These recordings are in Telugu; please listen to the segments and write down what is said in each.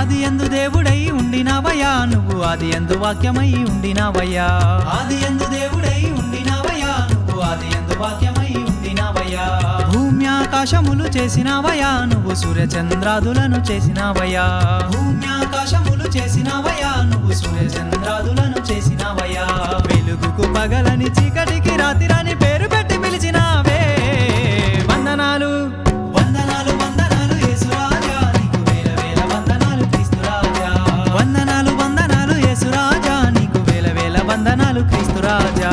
ఆది ఎందు దేవుడై ఉండినావయ్యా నువ్వు ఆది ఎందు వాక్యమై ఉండినావయ్యా ఆది ఎందు దేవుడై ఉండినావయ్యా నువ్వు ఆది ఎందు వాక్యమై ఉండినావయ్యా భూమి ఆకాశములు చేసినావయ్యా నువ్వు సూర్య చంద్రాదులను చేసినావయ్యా భూమి ఆకాశములు చేసినావయ్యా నువ్వు సూర్య చంద్రాదులను చేసినావయ్యా వెలుగుకు పగలని చీకటికి రాతిరాని పేరు పెట్టి పిలిచినావే వందనాలు వందనాలు వందనాలు యేసురాజా నీకు వేల వేల వందనాలు క్రీస్తురాజా వందనాలు వందనాలు యేసురాజా నీకు వేల వేల వందనాలు క్రీస్తురాజా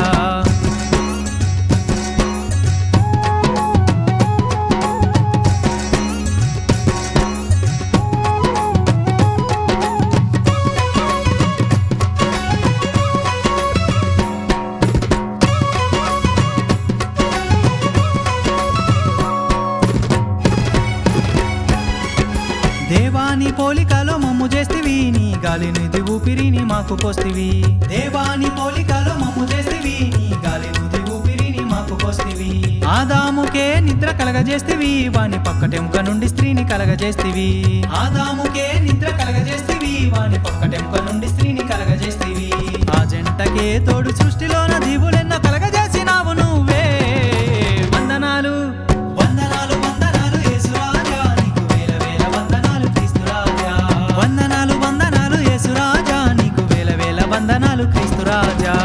దేవాని పోలికలో మమ్ము చేస్తివి నీ గాలినిది ఊపిరిని మాకు పోస్తివి దేవాని పోలికలో మమ్ము చేస్తివి నీ గాలినిది ఊపిరిని మాకు పోస్తివి ఆదాముకే నిద్ర కలగజేస్తివి వాని పక్కటెంక నుండి స్త్రీని కలగజేస్తివి ఆదాముకే నిద్ర కలగజేస్తివి వాని పక్కటెంక నుండి స్త్రీని కలగజేస్తివి ఆ జంటకే తోడు సృష్టిలోన దీవులెన్నో కలగజేసినావు నువ్వే వందనాలు వందనాలు వందనాలు యేసురాజా నీకు వేల వేల వందనాలు క్రీస్తురాజా వందనాలు వందనాలు యేసురాజా నీకు వేల వేల వందనాలు క్రీస్తురాజా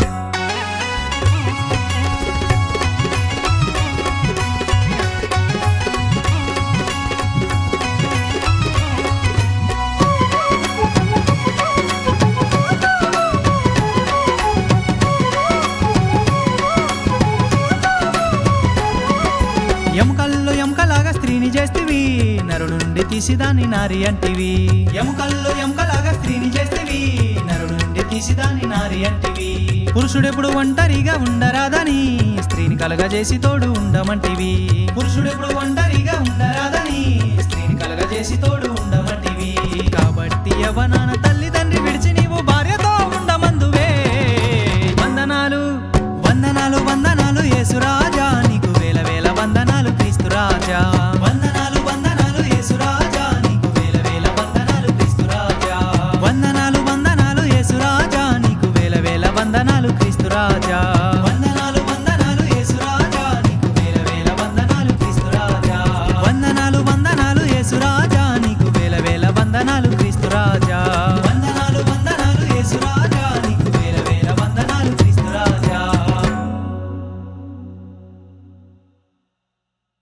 ఎముకల్లో ఎముకలాగా స్త్రీని చేస్తివి నరుడు నుండి తీసి దాన్ని నారి అంటివి ఎముకల్లో ఎముకలాగా స్త్రీని చేస్తివి నరుడు నుండి తీసి దాన్ని నారి అంటివి పురుషుడెప్పుడు ఒంటరిగా ఉండరాదని స్త్రీని కలగజేసి తోడు ఉండమంటివి పురుషుడెప్పుడు ఒంటరిగా ఉండరాదని స్త్రీని కలగజేసి తోడు ఉండమంటివి కాబట్టి యవనాన తల్లిదండ్రి విడిచి నీవు భార్యతో ఉండమందువే వందనాలు వందనాలు వందనాలు యేసురాజా నీకు వేల వేల వందనాలు క్రీస్తురాజా వందనాలు వందనాలు యేసురాజా నీకు వేల వేల వందనాలు క్రీస్తురాజా వందనాలు వందనాలు యేసురాజా నీకు వేల వేల వందనాలు క్రీస్తురాజా